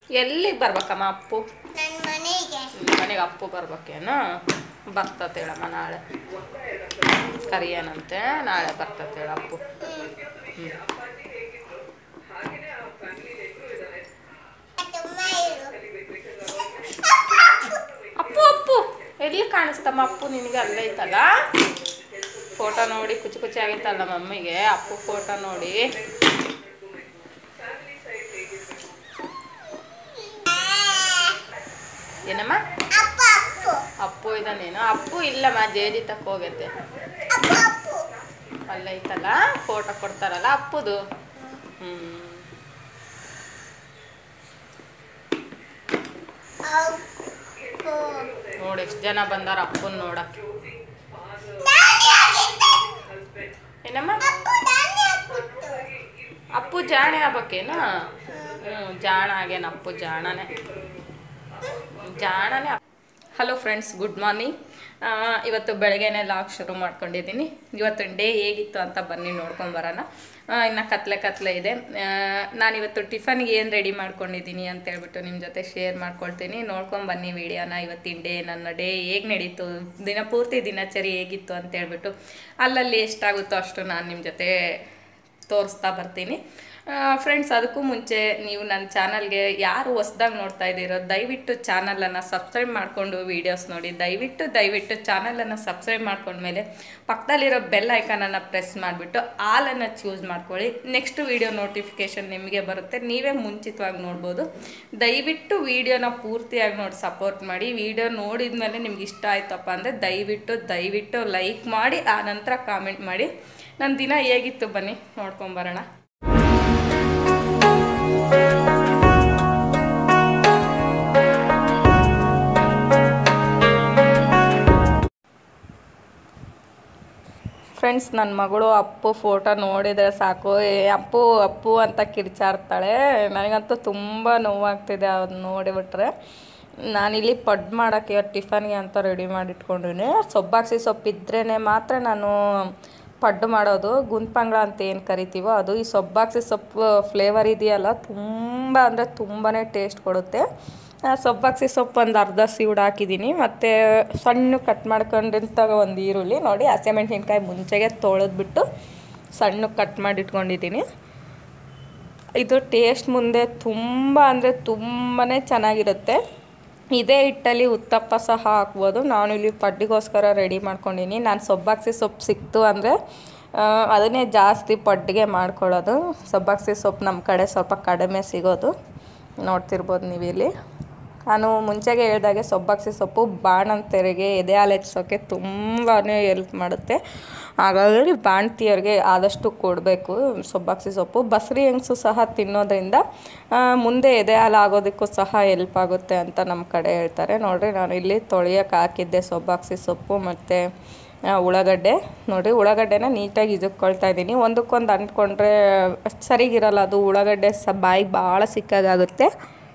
ಎಲ್ಲಿಗೆ ಬರ್ಬೇಕಮ್ಮ ಅಪ್ಪು ನನ್ನ ಮನೆಗೆ ಮನೆಗೆ ಅಪ್ಪು ಬರ್ಬೇಕೇನು ಬರ್ತತೇಳಮ್ಮ ನಾಳೆ ಕರಿಯನಂತೆ ನಾಳೆ ಬರ್ತತೇಳ ಅಪ್ಪು ಹ್ಞೂ ತುಂಬ ಇರು ಅಪ್ಪು ಅಪ್ಪು ಎಲ್ಲಿ ಕಾಣಿಸ್ತಮ್ಮ ಅಪ್ಪು ನಿನಗೆ ಅಲ್ಲೇ ಐತಲ್ಲ ಫೋಟೋ ನೋಡಿ ಕುಚಿ ಕುಚಿ ಆಗೈತಲ್ಲ ಮಮ್ಮಿಗೆ ಅಪ್ಪು ಫೋಟೋ ನೋಡಿ ಏನಮ್ಮ ಅಪ್ಪ ಅಪ್ಪು ಅಪ್ಪು ಇದ್ದಾನೇನು ಅಪ್ಪು ಇಲ್ಲಮ್ಮ ಜೇಜಿ ತಕ್ಕ ಹೋಗೈತೆ ಅಪ್ಪ ಅಪ್ಪು ಅಲ್ಲೈತಲ್ಲ ಫೋಟೋ ಕೊಡ್ತಾರಲ್ಲ ಅಪ್ಪುದು ಹ್ಞೂ ಅಪ್ಪು ನೋಡಿ ಎಷ್ಟು ಜನ ಬಂದಾರ ಅಪ್ಪನ್ ನೋಡಕ್ಕೆ ನಾನೇ ಆಗಿದ್ದೆ. ಏನಮ್ಮ ಅಪ್ಪು ನಾನೇ ಆಗ್ಬಿಟ್ಟು. ಅಪ್ಪು ಜಾಣೆ ಆಗ್ಬೇಕೇನು ಹ್ಞೂ ಜಾಣ ಆಗೇನ ಅಪ್ಪು ಜಾಣನೇ ಜಾಣನೇ ಹಲೋ ಫ್ರೆಂಡ್ಸ್ ಗುಡ್ ಮಾರ್ನಿಂಗ್ ಇವತ್ತು ಬೆಳಗ್ಗೆನೆ ಲಾಗ್ ಶುರು ಮಾಡ್ಕೊಂಡಿದ್ದೀನಿ ಇವತ್ತು ಡೇ ಹೇಗಿತ್ತು ಅಂತ ಬನ್ನಿ ನೋಡ್ಕೊಂಬರೋಣ ಇನ್ನು ಕತ್ಲೆ ಕತ್ಲೆ ಇದೆ ನಾನಿವತ್ತು ಟಿಫನ್ಗೆ ಏನು ರೆಡಿ ಮಾಡ್ಕೊಂಡಿದ್ದೀನಿ ಅಂತ ಹೇಳ್ಬಿಟ್ಟು ನಿಮ್ಮ ಜೊತೆ ಶೇರ್ ಮಾಡ್ಕೊಳ್ತೀನಿ ನೋಡ್ಕೊಂಡು ಬನ್ನಿ ವಿಡಿಯೋನ ಇವತ್ತಿನ ಡೇ ನನ್ನ ಡೇ ಹೇಗೆ ನಡೀತು ದಿನ ಪೂರ್ತಿ ದಿನಚರಿ ಹೇಗಿತ್ತು ಅಂತ ಹೇಳ್ಬಿಟ್ಟು ಅಲ್ಲಲ್ಲಿ ಎಷ್ಟಾಗುತ್ತೋ ಅಷ್ಟು ನಾನು ನಿಮ್ಮ ಜೊತೆ ತೋರಿಸ್ತಾ ಬರ್ತೀನಿ ಫ್ರೆಂಡ್ಸ್ ಅದಕ್ಕೂ ಮುಂಚೆ ನೀವು ನನ್ನ ಚಾನಲ್ಗೆ ಯಾರು ಹೊಸ್ದಾಗಿ ನೋಡ್ತಾ ಇದ್ದೀರೋ ದಯವಿಟ್ಟು ಚಾನಲನ್ನು ಸಬ್ಸ್ಕ್ರೈಬ್ ಮಾಡಿಕೊಂಡು ವೀಡಿಯೋಸ್ ನೋಡಿ ದಯವಿಟ್ಟು ದಯವಿಟ್ಟು ಚಾನಲನ್ನು ಸಬ್ಸ್ಕ್ರೈಬ್ ಮಾಡ್ಕೊಂಡ್ಮೇಲೆ ಪಕ್ಕದಲ್ಲಿರೋ ಬೆಲ್ ಐಕನನ್ನು ಪ್ರೆಸ್ ಮಾಡಿಬಿಟ್ಟು ಆಲನ್ನು ಚೂಸ್ ಮಾಡ್ಕೊಳ್ಳಿ ನೆಕ್ಸ್ಟ್ ವೀಡಿಯೋ ನೋಟಿಫಿಕೇಷನ್ ನಿಮಗೆ ಬರುತ್ತೆ ನೀವೇ ಮುಂಚಿತವಾಗಿ ನೋಡ್ಬೋದು ದಯವಿಟ್ಟು ವೀಡಿಯೋನ ಪೂರ್ತಿಯಾಗಿ ನೋಡಿ ಸಪೋರ್ಟ್ ಮಾಡಿ ವಿಡಿಯೋ ನೋಡಿದ ಮೇಲೆ ನಿಮ್ಗೆ ಇಷ್ಟ ಆಯ್ತಪ್ಪ ಅಂದರೆ ದಯವಿಟ್ಟು ದಯವಿಟ್ಟು ಲೈಕ್ ಮಾಡಿ ಆ ನಂತರ ಕಾಮೆಂಟ್ ಮಾಡಿ ನನ್ನ ದಿನ ಹೇಗಿತ್ತು ಬನ್ನಿ ನೋಡ್ಕೊಂಬರೋಣ ಫ್ರೆಂಡ್ಸ್ ನನ್ನ ಮಗಳು ಅಪ್ಪು ಫೋಟೋ ನೋಡಿದರೆ ಸಾಕು ಏ ಅಪ್ಪು ಅಪ್ಪು ಅಂತ ಕಿರ್ಚಾಡ್ತಾಳೆ ನನಗಂತೂ ತುಂಬ ನೋವಾಗ್ತಿದೆ ಅದನ್ನ ನೋಡಿಬಿಟ್ರೆ ನಾನಿಲ್ಲಿ ಪಡ್ ಮಾಡೋಕ್ಕೆ ಇವತ್ತು ಟಿಫನ್ಗೆ ಅಂತ ರೆಡಿ ಮಾಡಿಟ್ಕೊಂಡಿನಿ ಸೊಬ್ಬಾಕ್ಸಿ ಸೊಪ್ಪಿದ್ರೇ ಮಾತ್ರ ನಾನು ಪಡ್ಡು ಮಾಡೋದು ಗುಂತ್ಪಂಗ್ಳ ಅಂತ ಏನು ಕರಿತೀವೋ ಅದು ಈ ಸೊಬ್ಬಾಕ್ಸಿ ಸೊಪ್ಪು ಫ್ಲೇವರ್ ಇದೆಯಲ್ಲ ತುಂಬ ಅಂದರೆ ತುಂಬಾ ಟೇಸ್ಟ್ ಕೊಡುತ್ತೆ ಆ, ಸೊಬ್ಬಾಕ್ಸಿ ಸೊಪ್ಪು ಒಂದು ಅರ್ಧ ಸೀಡ್ ಹಾಕಿದ್ದೀನಿ ಮತ್ತು ಸಣ್ಣ ಕಟ್ ಮಾಡ್ಕೊಂಡಿಂತ ಒಂದು ಈರುಳ್ಳಿ ನೋಡಿ ಹಸಿಮೆಣ್ಸಿನ್ಕಾಯಿ ಮುಂಚೆಗೆ ತೊಳೆದ್ಬಿಟ್ಟು ಸಣ್ಣ ಕಟ್ ಮಾಡಿ ಇಟ್ಕೊಂಡಿದ್ದೀನಿ ಇದು ಟೇಸ್ಟ್ ಮುಂದೆ ತುಂಬ ಅಂದರೆ ತುಂಬಾ ಚೆನ್ನಾಗಿರುತ್ತೆ ಇದೇ ಹಿಟ್ಟಲ್ಲಿ ಉತ್ತಪ್ಪ ಸಹ ಹಾಕ್ಬೋದು ನಾನು ಇಲ್ಲಿ ಪಡ್ಡಿಗೋಸ್ಕರ ರೆಡಿ ಮಾಡ್ಕೊಂಡಿನಿ ನಾನು ಸೊಬ್ಬಾಕ್ಸಿ ಸೊಪ್ಪು ಸಿಕ್ತು ಅಂದರೆ ಅದನ್ನೇ ಜಾಸ್ತಿ ಪಡ್ಡಿಗೆ ಮಾಡ್ಕೊಳ್ಳೋದು ಸೊಬ್ಬಾಕ್ಸಿ ಸೊಪ್ಪು ನಮ್ಮ ಕಡೆ ಸ್ವಲ್ಪ ಕಡಿಮೆ ಸಿಗೋದು ನೋಡ್ತಿರ್ಬೋದು ನೀವು ಇಲ್ಲಿ ನಾನು ಮುಂಚೆಗೆ ಹೇಳ್ದಾಗೆ ಸೊಬ್ಬಾಕ್ಸಿ ಸೊಪ್ಪು ಬಾಣಂತರಿಗೆ ಎದೆ ಹಾಲು ಹೆಚ್ಚೋಕ್ಕೆ ತುಂಬಾ ಎಲ್ಪ್ ಮಾಡುತ್ತೆ ಹಾಗಾಗಿ ಬಾಣ್ತಿಯರಿಗೆ ಆದಷ್ಟು ಕೊಡಬೇಕು ಸೊಬ್ಬಾಕ್ಸಿ ಸೊಪ್ಪು ಬಸರಿ ಹೆಂಗಸು ಸಹ ತಿನ್ನೋದ್ರಿಂದ ಆ, ಮುಂದೆ ಎದೆ ಹಾಲು ಆಗೋದಕ್ಕೂ ಸಹ ಎಲ್ಪ್ ಆಗುತ್ತೆ ಅಂತ ನಮ್ಮ ಕಡೆ ಹೇಳ್ತಾರೆ ನೋಡಿರಿ ನಾನು ಇಲ್ಲಿ ತೊಳೆಯೋಕೆ ಹಾಕಿದ್ದೆ ಸೊಬ್ಬಾಕ್ಸಿ ಸೊಪ್ಪು ಮತ್ತು ಆ, ಉಳ್ಳಾಗಡ್ಡೆ ನೋಡಿ ಉಳ್ಳಾಗಡ್ಡೆನ ನೀಟಾಗಿ ಇಜಕ್ಕೊಳ್ತಾ ಇದ್ದೀನಿ ಒಂದಕ್ಕೊಂದು ಅಂಟ್ಕೊಂಡ್ರೆ ಸರಿಗಿರಲ್ಲ ಅದು ಉಳ್ಳಾಗಡ್ಡೆ ಸ ಬಾಯಿಗೆ ಭಾಳ ಸಿಕ್ಕಾಗುತ್ತೆ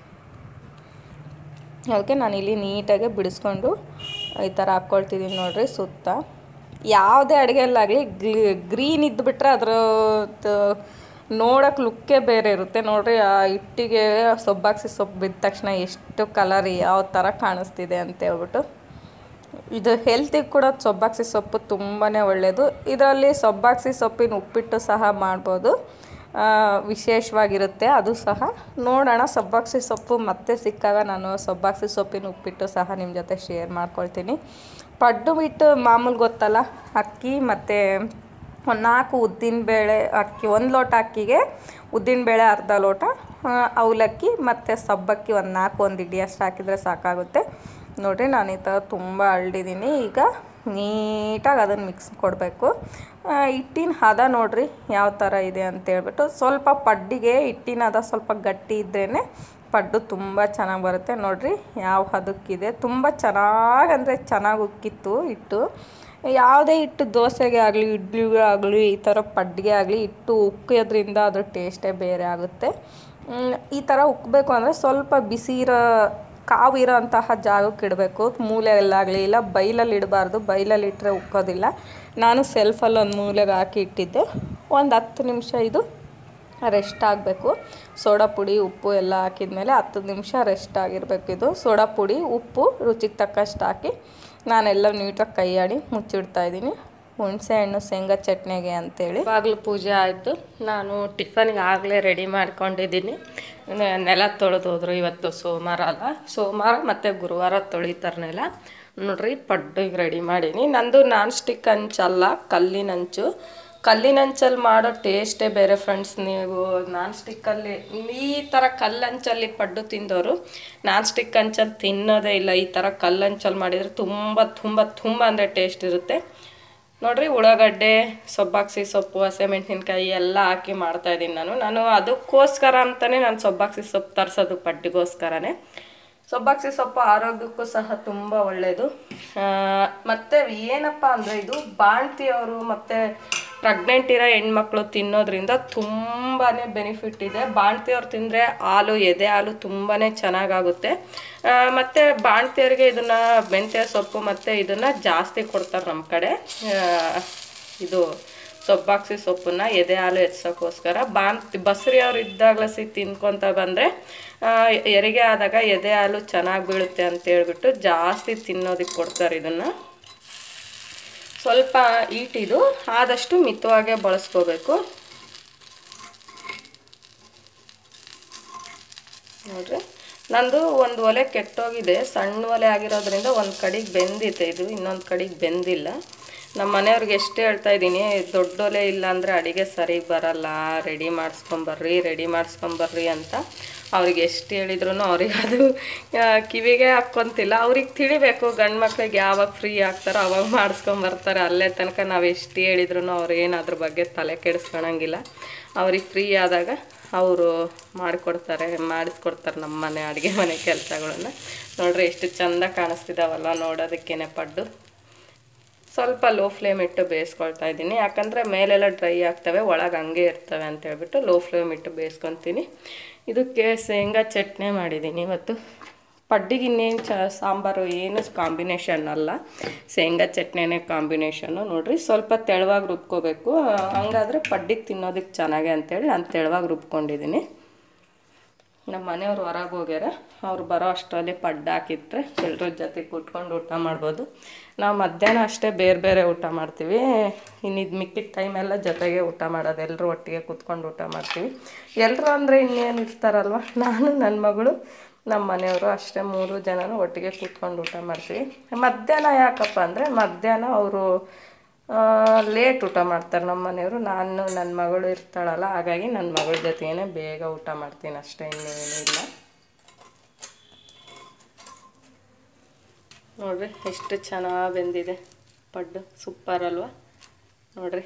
ಅದಕ್ಕೆ ನಾನಿಲ್ಲಿ ನೀಟಾಗಿ ಬಿಡಿಸ್ಕೊಂಡು ಈ ಥರ ಹಾಕ್ಕೊಳ್ತಿದ್ದೀನಿ ನೋಡ್ರಿ ಸುತ್ತ ಯಾವುದೇ ಅಡುಗೆಯಲ್ಲಾಗಲಿ ಗ್ರೀನ್ ಇದ್ದುಬಿಟ್ರೆ ಅದ್ರ ನೋಡೋಕೆ ಲುಕ್ಕೇ ಬೇರೆ ಇರುತ್ತೆ ನೋಡ್ರಿ ಆ ಹಿಟ್ಟಿಗೆ ಸೊಬ್ಬಾಕ್ಸಿ ಸೊಪ್ಪು ಬಿದ್ದ ತಕ್ಷಣ ಎಷ್ಟು ಕಲರ್ ಯಾವ ಥರ ಕಾಣಿಸ್ತಿದೆ ಅಂತ ಹೇಳ್ಬಿಟ್ಟು ಇದು ಹೆಲ್ತಿಗೆ ಕೂಡ ಸೊಬ್ಬಾಕ್ಸಿ ಸೊಪ್ಪು ತುಂಬಾ ಒಳ್ಳೆಯದು ಇದರಲ್ಲಿ ಸೊಬ್ಬಾಕ್ಸಿ ಸೊಪ್ಪಿನ ಉಪ್ಪಿಟ್ಟು ಸಹ ಮಾಡ್ಬೋದು ಆ, ವಿಶೇಷವಾಗಿರುತ್ತೆ ಅದು ಸಹ ನೋಡೋಣ ಸೊಬ್ಬಾಕ್ಸಿ ಸೊಪ್ಪು ಮತ್ತೆ ಸಿಕ್ಕಾಗ ನಾನು ಸೊಬ್ಬಾಕ್ಸಿ ಸೊಪ್ಪಿನ ಉಪ್ಪಿಟ್ಟು ಸಹ ನಿಮ್ಮ ಜೊತೆ ಶೇರ್ ಮಾಡ್ಕೊಳ್ತೀನಿ ಪಡ್ಡು ಬಿಟ್ಟು ಮಾಮೂಲು ಗೊತ್ತಲ್ಲ ಅಕ್ಕಿ ಮತ್ತು ಒಂದು ನಾಲ್ಕು ಉದ್ದಿನಬೇಳೆ ಅಕ್ಕಿ ಒಂದು ಲೋಟ ಅಕ್ಕಿಗೆ ಉದ್ದಿನಬೇಳೆ ಅರ್ಧ ಲೋಟ ಆ, ಅವಲಕ್ಕಿ ಮತ್ತು ಸಬ್ಬಕ್ಕಿ ಒಂದು ನಾಲ್ಕು ಒಂದು ಇಡ್ಲಿ ಅಷ್ಟು ಹಾಕಿದರೆ ಸಾಕಾಗುತ್ತೆ ನೋಡಿರಿ ನಾನು ಈ ಥರ ತುಂಬ ಅಳ್ಳಿದ್ದೀನಿ ಈಗ ನೀಟಾಗಿ ಅದನ್ನು ಮಿಕ್ಸ್ ಕೊಡಬೇಕು ಹಿಟ್ಟಿನ ಹದ ನೋಡ್ರಿ ಯಾವ ಥರ ಇದೆ ಅಂತೇಳ್ಬಿಟ್ಟು ಸ್ವಲ್ಪ ಪಡ್ಡಿಗೆ ಹಿಟ್ಟಿನ ಹದ ಸ್ವಲ್ಪ ಗಟ್ಟಿ ಇದ್ರೇ ಪಡ್ಡು ತುಂಬ ಚೆನ್ನಾಗಿ ಬರುತ್ತೆ ನೋಡ್ರಿ ಯಾವ ಹದಕ್ಕಿದೆ ತುಂಬ ಚೆನ್ನಾಗಿ ಅಂದರೆ ಚೆನ್ನಾಗಿ ಉಕ್ಕಿತ್ತು ಹಿಟ್ಟು ಯಾವುದೇ ಹಿಟ್ಟು ದೋಸೆಗೆ ಆಗಲಿ ಇಡ್ಲಿಗೆ ಆಗಲಿ ಈ ಥರ ಪಡ್ಡಿಗೆ ಆಗಲಿ ಹಿಟ್ಟು ಉಕ್ಕೋದ್ರಿಂದ ಅದ್ರ ಟೇಸ್ಟೇ ಬೇರೆ ಆಗುತ್ತೆ ಮ್, ಈ ಥರ ಉಕ್ಕಬೇಕು ಅಂದರೆ ಸ್ವಲ್ಪ ಬಿಸಿ ಇರೋ ಕಾವು ಇರೋಂತಹ ಜಾಗಕ್ಕೆ ಇಡಬೇಕು ಮೂಲೆಯಲ್ಲಾಗಲಿ ಇಲ್ಲ ಬೈಲಲ್ಲಿ ಇಡಬಾರ್ದು ಬೈಲಲ್ಲಿ ಇಟ್ಟರೆ ಉಕ್ಕೋದಿಲ್ಲ ನಾನು ಸೆಲ್ಫಲ್ಲಿ ಒಂದು ಮೂಲೆಗೆ ಹಾಕಿ ಇಟ್ಟಿದ್ದೆ ಒಂದು ಹತ್ತು ನಿಮಿಷ ಇದು ರೆಸ್ಟ್ ಆಗಬೇಕು ಸೋಡಾ ಪುಡಿ ಉಪ್ಪು ಎಲ್ಲ ಹಾಕಿದ್ಮೇಲೆ ಹತ್ತು ನಿಮಿಷ ರೆಸ್ಟ್ ಆಗಿರಬೇಕು ಇದು ಸೋಡಾ ಪುಡಿ ಉಪ್ಪು ರುಚಿಗೆ ತಕ್ಕಷ್ಟು ಹಾಕಿ ನಾನೆಲ್ಲ ನೀಟಾಗಿ ಕೈ ಆಡಿ ಮುಚ್ಚಿಡ್ತಾ ಇದ್ದೀನಿ ಹುಣಸೆ ಹಣ್ಣು ಶೇಂಗಾ ಚಟ್ನಿಗೆ ಅಂತೇಳಿ ಬಾಗಿಲು ಪೂಜೆ ಆಯಿತು ನಾನು ಟಿಫನ್ಗೆ ಆಗಲೇ ರೆಡಿ ಮಾಡ್ಕೊಂಡಿದ್ದೀನಿ ನೆ- ನೆಲ ತೊಳೆದು ಹೋದ್ರು ಇವತ್ತು ಸೋಮವಾರ ಅಲ್ಲ ಸೋಮವಾರ ಮತ್ತು ಗುರುವಾರ ತೊಳಿತಾರೆ ನೆಲ ನೋಡ್ರಿ ಪಡ್ಡಿಗೆ ರೆಡಿ ಮಾಡೀನಿ ನಂದು ನಾನ್ ಸ್ಟಿಕ್ ಹಂಚಲ್ಲ ಕಲ್ಲಿನ ಹಂಚು ಕಲ್ಲಿನ ಹಂಚಲ್ಲಿ ಮಾಡೋ ಟೇಸ್ಟೇ ಬೇರೆ ಫ್ರೆಂಡ್ಸ್ ನೀವು ನಾನ್ ಸ್ಟಿಕ್ಕಲ್ಲಿ ಈ ಥರ ಕಲ್ಲು ಹಂಚಲ್ಲಿ ಪಡ್ಡು ತಿಂದವರು ನಾನ್ ಸ್ಟಿಕ್ ಹಂಚಲ್ಲಿ ತಿನ್ನೋದೇ ಇಲ್ಲ ಈ ಥರ ಕಲ್ಲು ಹಂಚಲ್ಲಿ ಮಾಡಿದರೆ ತುಂಬ ತುಂಬ ತುಂಬ ಅಂದರೆ ಟೇಸ್ಟ್ ಇರುತ್ತೆ ನೋಡ್ರಿ ಉಳ್ಳಾಗಡ್ಡೆ ಸೊಬ್ಬಾಕ್ಸಿ ಸೊಪ್ಪು ಹಸಿಮೆಣಸಿನ್ಕಾಯಿ ಎಲ್ಲ ಹಾಕಿ ಮಾಡ್ತಾ ಇದ್ದೀನಿ ನಾನು ನಾನು ಅದಕ್ಕೋಸ್ಕರ ಅಂತಲೇ ನಾನು ಸೊಬ್ಬಾಕ್ಸಿ ಸೊಪ್ಪು ತರಿಸೋದು ಪಡ್ಡಿಗೋಸ್ಕರನೇ ಸೊಬ್ಬಾಕ್ಸಿ ಸೊಪ್ಪು ಆರೋಗ್ಯಕ್ಕೂ ಸಹ ತುಂಬ ಒಳ್ಳೆಯದು ಮತ್ತು ಏನಪ್ಪ ಅಂದರೆ ಇದು ಬಾಣ್ತಿಯವರು ಮತ್ತು ಪ್ರೆಗ್ನೆಂಟ್ ಇರೋ ಹೆಣ್ಮಕ್ಳು ತಿನ್ನೋದ್ರಿಂದ ತುಂಬಾ ಬೆನಿಫಿಟ್ ಇದೆ ಬಾಣ್ತಿಯವ್ರು ತಿಂದರೆ ಹಾಲು ಎದೆ ಹಾಲು ತುಂಬಾ ಚೆನ್ನಾಗಾಗುತ್ತೆ ಆ, ಮತ್ತು ಬಾಣ್ತಿಯವ್ರಿಗೆ ಇದನ್ನು ಮೆಂತ್ಯ ಸೊಪ್ಪು ಮತ್ತು ಇದನ್ನು ಜಾಸ್ತಿ ಕೊಡ್ತಾರೆ ನಮ್ಮ ಕಡೆ ಆ, ಇದು ಸೊಪ್ಪಾಕ್ಸಿ ಸೊಪ್ಪನ್ನ ಎದೆ ಹಾಲು ಹೆಚ್ಚೋಕ್ಕೋಸ್ಕರ ಬಾನ್ ಬಸ್ರಿಯವ್ರು ಇದ್ದಾಗಲ ಸಿ ತಿನ್ಕೊತ ಬಂದರೆ ಹೆರಿಗೆ ಆದಾಗ ಎದೆ ಹಾಲು ಚೆನ್ನಾಗಿ ಬೀಳುತ್ತೆ ಅಂತ ಹೇಳ್ಬಿಟ್ಟು ಜಾಸ್ತಿ ತಿನ್ನೋದಕ್ಕೆ ಕೊಡ್ತಾರೆ ಇದನ್ನು ಸ್ವಲ್ಪ ಈಟಿದು ಆದಷ್ಟು ಮಿತವಾಗೇ ಬಳಸ್ಕೋಬೇಕು ನೋಡ್ರಿ ನಂದು ಒಂದು ಒಲೆ ಕೆಟ್ಟೋಗಿದೆ ಸಣ್ಣ ಒಲೆ ಆಗಿರೋದ್ರಿಂದ ಒಂದು ಕಡೆಗೆ ಬೆಂದಿದೆ ಇದು ಇನ್ನೊಂದು ಕಡೆಗೆ ಬೆಂದಿಲ್ಲ ನಮ್ಮ ಮನೆಯವ್ರಿಗೆ ಎಷ್ಟು ಹೇಳ್ತಾ ಇದ್ದೀನಿ ದೊಡ್ಡ ಒಲೆ ಇಲ್ಲ ಅಂದರೆ ಅಡುಗೆ ಸರಿಗೆ ಬರಲ್ಲ ರೆಡಿ ಮಾಡಿಸ್ಕೊಂಬರ್ರಿ ರೆಡಿ ಮಾಡಿಸ್ಕೊಂಬರ್ರಿ ಅಂತ ಅವ್ರಿಗೆ ಎಷ್ಟು ಹೇಳಿದ್ರು ಅವ್ರಿಗೆ ಅದು ಆ, ಕಿವಿಗೆ ಹಾಕ್ಕೊಂತಿಲ್ಲ ಅವ್ರಿಗೆ ತಿಳಿಬೇಕು ಗಂಡು ಮಕ್ಳಿಗೆ ಯಾವಾಗ ಫ್ರೀ ಆಗ್ತಾರೋ ಅವಾಗ ಮಾಡಿಸ್ಕೊಂಬರ್ತಾರೆ ಅಲ್ಲೇ ತನಕ ನಾವು ಎಷ್ಟು ಹೇಳಿದ್ರು ಅವ್ರು ಏನು ಅದ್ರ ಬಗ್ಗೆ ತಲೆ ಕೆಡಿಸ್ಕೊಳಂಗಿಲ್ಲ ಅವ್ರಿಗೆ ಫ್ರೀ ಆದಾಗ ಅವರು ಮಾಡಿಕೊಡ್ತಾರೆ ಮಾಡಿಸ್ಕೊಡ್ತಾರೆ ನಮ್ಮ ಮನೆ ಅಡುಗೆ ಮನೆ ಕೆಲಸಗಳನ್ನ ನೋಡ್ರಿ ಎಷ್ಟು ಚಂದ ಕಾಣಿಸ್ತಿದಾವಲ್ಲ ನೋಡೋದಕ್ಕೇನೆ ಪಡ್ಡು ಸ್ವಲ್ಪ ಲೋ ಫ್ಲೇಮ್ ಇಟ್ಟು ಬೇಯಿಸ್ಕೊಳ್ತಾ ಇದ್ದೀನಿ ಯಾಕಂದರೆ ಮೇಲೆಲ್ಲ ಡ್ರೈ ಆಗ್ತವೆ ಒಳಗೆ ಹಂಗೆ ಇರ್ತವೆ ಅಂತ ಹೇಳ್ಬಿಟ್ಟು ಲೋ ಫ್ಲೇಮ್ ಇಟ್ಟು ಬೇಯಿಸ್ಕೊತೀನಿ ಇದಕ್ಕೆ ಶೇಂಗಾ ಚಟ್ನಿ ಮಾಡಿದ್ದೀನಿ ಇವತ್ತು ಪಡ್ಡಿಗೆ ಇನ್ನೇನು ಚ ಸಾಂಬಾರು ಏನು ಕಾಂಬಿನೇಷನ್ ಅಲ್ಲ ಶೇಂಗಾ ಚಟ್ನಿನೇ ಕಾಂಬಿನೇಷನ್ನು ನೋಡ್ರಿ ಸ್ವಲ್ಪ ತೆಳುವಾಗಿ ರುಬ್ಕೋಬೇಕು ಹಂಗಾದ್ರೆ ಪಡ್ಡಿಗೆ ತಿನ್ನೋದಕ್ಕೆ ಚೆನ್ನಾಗೆ ಅಂತೇಳಿ ನಾನು ತೆಳುವಾಗಿ ರುಬ್ಕೊಂಡಿದ್ದೀನಿ ನಮ್ಮ ಮನೆಯವ್ರು ಹೊರಗೆ ಹೋಗ್ಯಾರ ಅವ್ರು ಬರೋ ಅಷ್ಟರಲ್ಲಿ ಪಡ್ಡು ಹಾಕಿದ್ರೆ ಎಲ್ಲರ ಜೊತೆ ಕೂತ್ಕೊಂಡು ಊಟ ಮಾಡ್ಬೋದು ನಾವು ಮಧ್ಯಾಹ್ನ ಅಷ್ಟೇ ಬೇರೆ ಬೇರೆ ಊಟ ಮಾಡ್ತೀವಿ ಇನ್ನು ಇದು ಮಿಕ್ಕಿದ ಟೈಮೆಲ್ಲ ಜೊತೆಗೆ ಊಟ ಮಾಡೋದು ಎಲ್ಲರೂ ಒಟ್ಟಿಗೆ ಕೂತ್ಕೊಂಡು ಊಟ ಮಾಡ್ತೀವಿ ಎಲ್ಲರೂ ಅಂದರೆ ಇನ್ನೇನು ಇರ್ತಾರಲ್ವ ನಾನು ನನ್ನ ಮಗಳು ನಮ್ಮ ಮನೆಯವರು ಅಷ್ಟೇ ಮೂರು ಜನನೂ ಒಟ್ಟಿಗೆ ಕೂತ್ಕೊಂಡು ಊಟ ಮಾಡ್ತೀವಿ ಮಧ್ಯಾಹ್ನ ಯಾಕಪ್ಪ ಅಂದರೆ ಮಧ್ಯಾಹ್ನ ಅವರು ಲೇಟ್ ಊಟ ಮಾಡ್ತಾರೆ ನಮ್ಮ ಮನೆಯವರು ನಾನು ನನ್ನ ಮಗಳು ಇರ್ತಾಳಲ್ಲ ಹಾಗಾಗಿ ನನ್ನ ಮಗಳ ಜೊತೆಗೇ ಬೇಗ ಊಟ ಮಾಡ್ತೀನಿ ಅಷ್ಟೇ ಇನ್ನೇನು ಇಲ್ಲ ನೋಡ್ರಿ ಎಷ್ಟು ಚೆನ್ನಾಗಿ ಬೆಂದಿದೆ ಪಡ್ಡು ಸೂಪರ್ ಅಲ್ವಾ ನೋಡ್ರಿ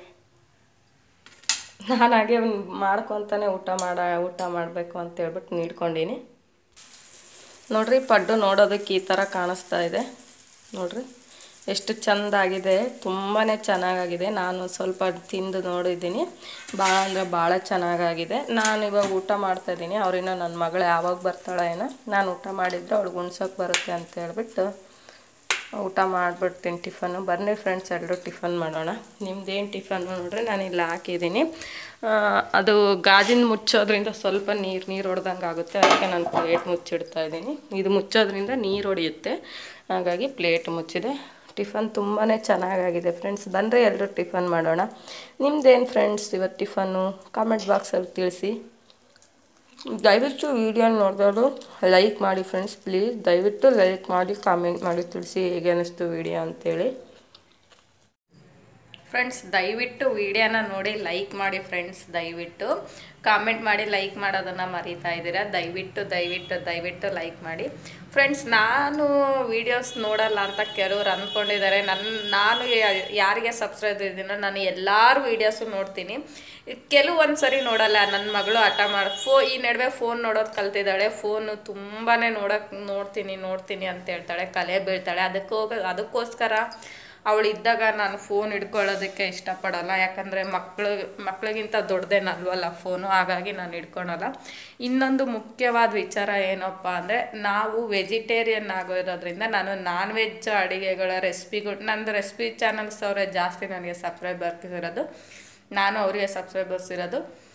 ನಾನು ಹಾಗೆ ಮಾಡ್ಕೊತಾನೆ ಊಟ ಮಾಡ ಊಟ ಮಾಡಬೇಕು ಅಂತ ಹೇಳ್ಬಿಟ್ಟು ನೀಡ್ಕೊಂಡೀನಿ ನೋಡ್ರಿ ಪಡ್ಡು ನೋಡೋದಕ್ಕೆ ಈ ಥರ ಕಾಣಿಸ್ತಾ ಇದೆ ನೋಡ್ರಿ ಎಷ್ಟು ಚೆಂದ ಆಗಿದೆ ತುಂಬಾ ಚೆನ್ನಾಗಾಗಿದೆ ನಾನು ಸ್ವಲ್ಪ ತಿಂದು ನೋಡಿದ್ದೀನಿ ಭಾಳ ಅಂದರೆ ಭಾಳ ಚೆನ್ನಾಗಾಗಿದೆ ನಾನು ಇವಾಗ ಊಟ ಮಾಡ್ತಾಯಿದ್ದೀನಿ ಅವ್ರಿನ್ನೂ ನನ್ನ ಮಗಳು ಯಾವಾಗ ಬರ್ತಾಳೆ ಏನೋ ನಾನು ಊಟ ಮಾಡಿದರೆ ಅವ್ಳಿಗೆ ಉಣ್ಸೋಕೆ ಬರುತ್ತೆ ಅಂತ ಹೇಳ್ಬಿಟ್ಟು ಊಟ ಮಾಡಿಬಿಡ್ತೀನಿ ಟಿಫನ್ನು ಬನ್ನಿ ಫ್ರೆಂಡ್ಸ್ ಎಲ್ಲರೂ ಟಿಫನ್ ಮಾಡೋಣ ನಿಮ್ದೇನು ಟಿಫನ್ ನೋಡ್ರಿ ನಾನು ಇಲ್ಲಿ ಹಾಕಿದ್ದೀನಿ ಆ, ಅದು ಗಾಜಿನ ಮುಚ್ಚೋದ್ರಿಂದ ಸ್ವಲ್ಪ ನೀರು ನೀರು ಹೊಡೆದಂಗೆ ಆಗುತ್ತೆ ಅದಕ್ಕೆ ನಾನು ಪ್ಲೇಟ್ ಮುಚ್ಚಿಡ್ತಾ ಇದ್ದೀನಿ ಇದು ಮುಚ್ಚೋದ್ರಿಂದ ನೀರು ಹೊಡೆಯುತ್ತೆ ಹಾಗಾಗಿ ಪ್ಲೇಟ್ ಮುಚ್ಚಿದೆ ಟಿಫನ್ ತುಂಬಾ ಚೆನ್ನಾಗಾಗಿದೆ ಫ್ರೆಂಡ್ಸ್ ಬಂದರೆ ಎಲ್ಲರೂ ಟಿಫನ್ ಮಾಡೋಣ ನಿಮ್ದೇನು ಫ್ರೆಂಡ್ಸ್ ಇವತ್ತು ಟಿಫನ್ನು ಕಾಮೆಂಟ್ ಬಾಕ್ಸಲ್ಲಿ ತಿಳಿಸಿ ದಯವಿಟ್ಟು ವಿಡಿಯೋ ನೋಡಿದವರು ಲೈಕ್ ಮಾಡಿ ಫ್ರೆಂಡ್ಸ್ ಪ್ಲೀಸ್ ದಯವಿಟ್ಟು ಲೈಕ್ ಮಾಡಿ ಕಾಮೆಂಟ್ ಮಾಡಿ ತಿಳಿಸಿ ಹೇಗೆ ಅನ್ನಿಸ್ತು ವಿಡಿಯೋ ಅಂತೇಳಿ ಫ್ರೆಂಡ್ಸ್ ದಯವಿಟ್ಟು ವಿಡಿಯೋನ ನೋಡಿ ಲೈಕ್ ಮಾಡಿ ಫ್ರೆಂಡ್ಸ್ ದಯವಿಟ್ಟು ಕಾಮೆಂಟ್ ಮಾಡಿ ಲೈಕ್ ಮಾಡೋದನ್ನು ಮರೀತಾ ಇದ್ದೀರಾ ದಯವಿಟ್ಟು ದಯವಿಟ್ಟು ದಯವಿಟ್ಟು ಲೈಕ್ ಮಾಡಿ ಫ್ರೆಂಡ್ಸ್ ನಾನು ವೀಡಿಯೋಸ್ ನೋಡಲ್ಲ ಅಂತ ಕೆಲವ್ರು ಅಂದ್ಕೊಂಡಿದ್ದಾರೆ ನನ್ನ ನಾನು ಯಾ- ಯಾರಿಗೆ ಸಬ್ಸ್ಕ್ರೈಬ್ ಇದ್ದೀನೋ ನಾನು ಎಲ್ಲರ ವೀಡಿಯೋಸು ನೋಡ್ತೀನಿ ಕೆಲವೊಂದು ಸರಿ ನೋಡಲ್ಲ ನನ್ನ ಮಗಳು ಹಠ ಮಾಡಿ ಫೋ ಈ ನಡುವೆ ಫೋನ್ ನೋಡೋದು ಕಲ್ತಿದ್ದಾಳೆ ಫೋನು ತುಂಬಾ ನೋಡೋಕೆ ನೋಡ್ತೀನಿ ನೋಡ್ತೀನಿ ಅಂತ ಹೇಳ್ತಾಳೆ ಕಲೆ ಬೀಳ್ತಾಳೆ ಅದಕ್ಕೋಗ ಅದಕ್ಕೋಸ್ಕರ ಅವಳು ಇದ್ದಾಗ ನಾನು ಫೋನ್ ಹಿಡ್ಕೊಳ್ಳೋದಕ್ಕೆ ಇಷ್ಟಪಡಲ್ಲ ಯಾಕಂದರೆ ಮಕ್ಕಳು ಮಕ್ಕಳಿಗಿಂತ ದೊಡ್ಡದೇನಲ್ವಲ್ಲ ಫೋನು ಹಾಗಾಗಿ ನಾನು ಹಿಡ್ಕೊಳಲ್ಲ ಇನ್ನೊಂದು ಮುಖ್ಯವಾದ ವಿಚಾರ ಏನಪ್ಪ ಅಂದರೆ ನಾವು ವೆಜಿಟೇರಿಯನ್ ಆಗೋದ್ರಿಂದ ನಾನು ನಾನ್ ವೆಜ್ ಅಡುಗೆಗಳ ರೆಸಿಪಿಗಳು ನಂದು ರೆಸಿಪಿ ಚಾನಲ್ಸ್ ಅವರೇ ಜಾಸ್ತಿ ನನಗೆ ಸಬ್ಸ್ಕ್ರೈಬರ್ಸ್ ಇರೋದು ನಾನು ಅವರಿಗೆ ಸಬ್ಸ್ಕ್ರೈಬರ್ಸ್ ಇರೋದು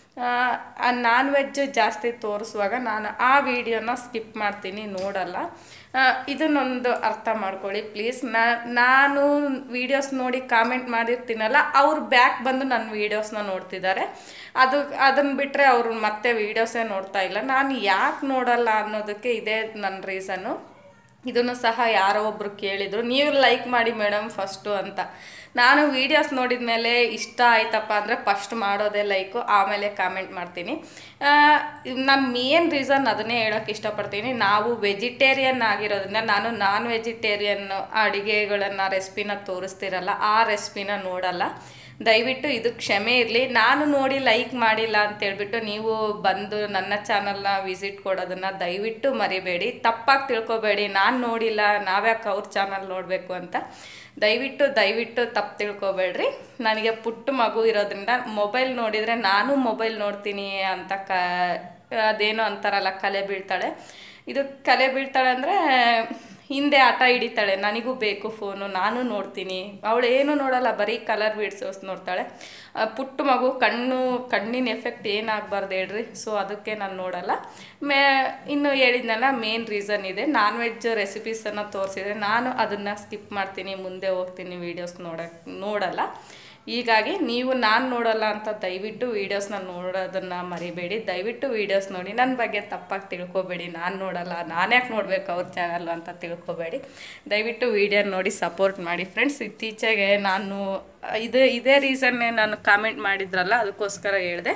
ನಾನ್ ವೆಜ್ ಜಾಸ್ತಿ ತೋರಿಸುವಾಗ ನಾನು ಆ ವಿಡಿಯೋನ ಸ್ಕಿಪ್ ಮಾಡ್ತೀನಿ ನೋಡಲ್ಲ ಆ, ಇದನ್ನೊಂದು ಅರ್ಥ ಮಾಡ್ಕೊಳ್ಳಿ ಪ್ಲೀಸ್ ನಾನು ವೀಡಿಯೋಸ್ ನೋಡಿ ಕಾಮೆಂಟ್ ಮಾಡಿರ್ತೀನಲ್ಲ ಅವ್ರು ಬ್ಯಾಕ್ ಬಂದು ನನ್ನ ವೀಡಿಯೋಸ್ನ ನೋಡ್ತಿದ್ದಾರೆ ಅದು ಅದನ್ನು ಬಿಟ್ಟರೆ ಅವರು ಮತ್ತೆ ವೀಡಿಯೋಸೇ ನೋಡ್ತಾ ಇಲ್ಲ ನಾನು ಯಾಕೆ ನೋಡಲ್ಲ ಅನ್ನೋದಕ್ಕೆ ಇದೇ ನನ್ನ ರೀಸನ್ನು ಇದನ್ನು ಸಹ ಯಾರೋ ಒಬ್ರು ಕೇಳಿದರು ನೀವು ಲೈಕ್ ಮಾಡಿ ಮೇಡಮ್ ಫಸ್ಟು ಅಂತ ನಾನು ವೀಡಿಯೋಸ್ ನೋಡಿದ ಮೇಲೆ ಇಷ್ಟ ಆಯ್ತಪ್ಪ ಅಂದರೆ ಫಸ್ಟ್ ಮಾಡೋದೇ ಲೈಕು ಆಮೇಲೆ ಕಾಮೆಂಟ್ ಮಾಡ್ತೀನಿ ನನ್ನ ಮೇನ್ ರೀಸನ್ ಅದನ್ನೇ ಹೇಳೋಕ್ಕೆ ಇಷ್ಟಪಡ್ತೀನಿ ನಾವು ವೆಜಿಟೇರಿಯನ್ ಆಗಿರೋದ್ರಿಂದ ನಾನು ನಾನ್ ವೆಜಿಟೇರಿಯನ್ ಅಡುಗೆಗಳನ್ನು ರೆಸಿಪಿನ ತೋರಿಸ್ತಿರಲ್ಲ ಆ ರೆಸಿಪಿನ ನೋಡಲ್ಲ ದಯವಿಟ್ಟು ಇದು ಕ್ಷಮೆ ಇರಲಿ ನಾನು ನೋಡಿ ಲೈಕ್ ಮಾಡಿಲ್ಲ ಅಂತೇಳ್ಬಿಟ್ಟು ನೀವು ಬಂದು ನನ್ನ ಚಾನಲ್ನ ವಿಸಿಟ್ ಕೊಡೋದನ್ನು ದಯವಿಟ್ಟು ಮರಿಬೇಡಿ ತಪ್ಪಾಗಿ ತಿಳ್ಕೊಬೇಡಿ ನಾನು ನೋಡಿಲ್ಲ ನಾವ್ಯಾಕೆ ಅವ್ರ ಚಾನಲ್ ನೋಡಬೇಕು ಅಂತ ದಯವಿಟ್ಟು ದಯವಿಟ್ಟು ತಪ್ಪು ತಿಳ್ಕೊಬೇಡ್ರಿ ನನಗೆ ಪುಟ್ಟ ಮಗು ಇರೋದ್ರಿಂದ ಮೊಬೈಲ್ ನೋಡಿದರೆ ನಾನು ಮೊಬೈಲ್ ನೋಡ್ತೀನಿ ಅಂತ ಕ ಅದೇನೋ ಅಂತಾರಲ್ಲ ಕಲೆ ಬೀಳ್ತಾಳೆ ಇದು ಕಲೆ ಬೀಳ್ತಾಳೆ ಅಂದರೆ ಹಿಂದೆ ಆಟ ಹಿಡಿತಾಳೆ ನನಗೂ ಬೇಕು ಫೋನು ನಾನು ನೋಡ್ತೀನಿ ಅವಳು ಏನು ನೋಡಲ್ಲ ಬರೀ ಕಲರ್ ವಿಡಿಯೋಸ್ ನೋಡ್ತಾಳೆ ಆ, ಪುಟ್ಟ ಮಗು ಕಣ್ಣು ಕಣ್ಣಿನ ಎಫೆಕ್ಟ್ ಏನಾಗಬಾರ್ದು ಹೇಳ್ರಿ ಸೊ ಅದಕ್ಕೆ ನಾನು ನೋಡಲ್ಲ ಮೇ ಇನ್ನು ಹೇಳಿದ್ನಲ್ಲ ಮೇನ್ ರೀಸನ್ ಇದೆ ನಾನ್ ವೆಜ್ ರೆಸಿಪೀಸನ್ನು ತೋರಿಸಿದ್ರೆ ನಾನು ಅದನ್ನು ಸ್ಕಿಪ್ ಮಾಡ್ತೀನಿ ಮುಂದೆ ಹೋಗ್ತೀನಿ ವೀಡಿಯೋಸ್ ನೋಡಕ್ಕೆ ನೋಡಲ್ಲ ಹೀಗಾಗಿ ನೀವು ನಾನು ನೋಡಲ್ಲ ಅಂತ ದಯವಿಟ್ಟು ವೀಡಿಯೋಸ್ನ ನೋಡೋದನ್ನು ಮರಿಬೇಡಿ ದಯವಿಟ್ಟು ವೀಡಿಯೋಸ್ ನೋಡಿ ನನ್ನ ಬಗ್ಗೆ ತಪ್ಪಾಗಿ ತಿಳ್ಕೊಬೇಡಿ ನಾನು ನೋಡಲ್ಲ ನಾನು ಯಾಕೆ ನೋಡಬೇಕು ಅವ್ರ ಚಾನಲ್ ಅಂತ ತಿಳ್ಕೊಬೇಡಿ ದಯವಿಟ್ಟು ವೀಡಿಯೋ ನೋಡಿ ಸಪೋರ್ಟ್ ಮಾಡಿ ಫ್ರೆಂಡ್ಸ್ ಇತ್ತೀಚೆಗೆ ನಾನು ಇದು ಇದೇ ರೀಸನ್ನೇ ನಾನು ಕಾಮೆಂಟ್ ಮಾಡಿದ್ರಲ್ಲ ಅದಕ್ಕೋಸ್ಕರ ಹೇಳಿದೆ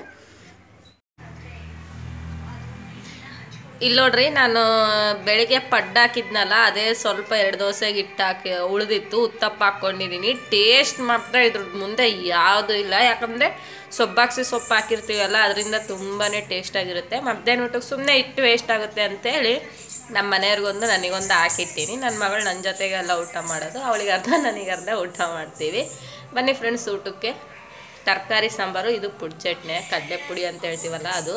ಇಲ್ಲಿ ನೋಡ್ರಿ ನಾನು ಬೆಳಿಗ್ಗೆ ಪಡ್ಡು ಹಾಕಿದ್ನಲ್ಲ ಅದೇ ಸ್ವಲ್ಪ ಎರಡು ದೋಸೆಗೆ ಹಿಟ್ಟು ಹಾಕಿ ಉಳಿದಿತ್ತು ಉತ್ತಪ್ಪ ಹಾಕ್ಕೊಂಡಿದ್ದೀನಿ ಟೇಸ್ಟ್ ಮಾತ್ರ ಇದ್ರ ಮುಂದೆ ಯಾವುದೂ ಇಲ್ಲ ಯಾಕಂದರೆ ಸೊಪ್ಪಾಕ್ಸಿ ಸೊಪ್ಪು ಹಾಕಿರ್ತೀವಲ್ಲ ಅದರಿಂದ ತುಂಬಾ ಟೇಸ್ಟಾಗಿರುತ್ತೆ ಮಧ್ಯಾಹ್ನ ಊಟಕ್ಕೆ ಸುಮ್ಮನೆ ಇಟ್ಟು ವೇಸ್ಟ್ ಆಗುತ್ತೆ ಅಂತೇಳಿ ನಮ್ಮ ಮನೆಯವ್ರಿಗೊಂದು ನನಗೊಂದು ಹಾಕಿಟ್ಟಿನಿ ನನ್ನ ಮಗಳು ನನ್ನ ಜೊತೆಗೆಲ್ಲ ಊಟ ಮಾಡೋದು ಅವಳಿಗೆ ಅರ್ಧ ನನಗೆ ಅರ್ಧ ಊಟ ಮಾಡ್ತೀವಿ ಬನ್ನಿ ಫ್ರೆಂಡ್ಸ್ ಊಟಕ್ಕೆ ತರಕಾರಿ ಸಾಂಬಾರು ಇದು ಪುಡಿ ಚಟ್ನಿ ಕಡಲೆ ಪುಡಿ ಅಂತ ಹೇಳ್ತೀವಲ್ಲ ಅದು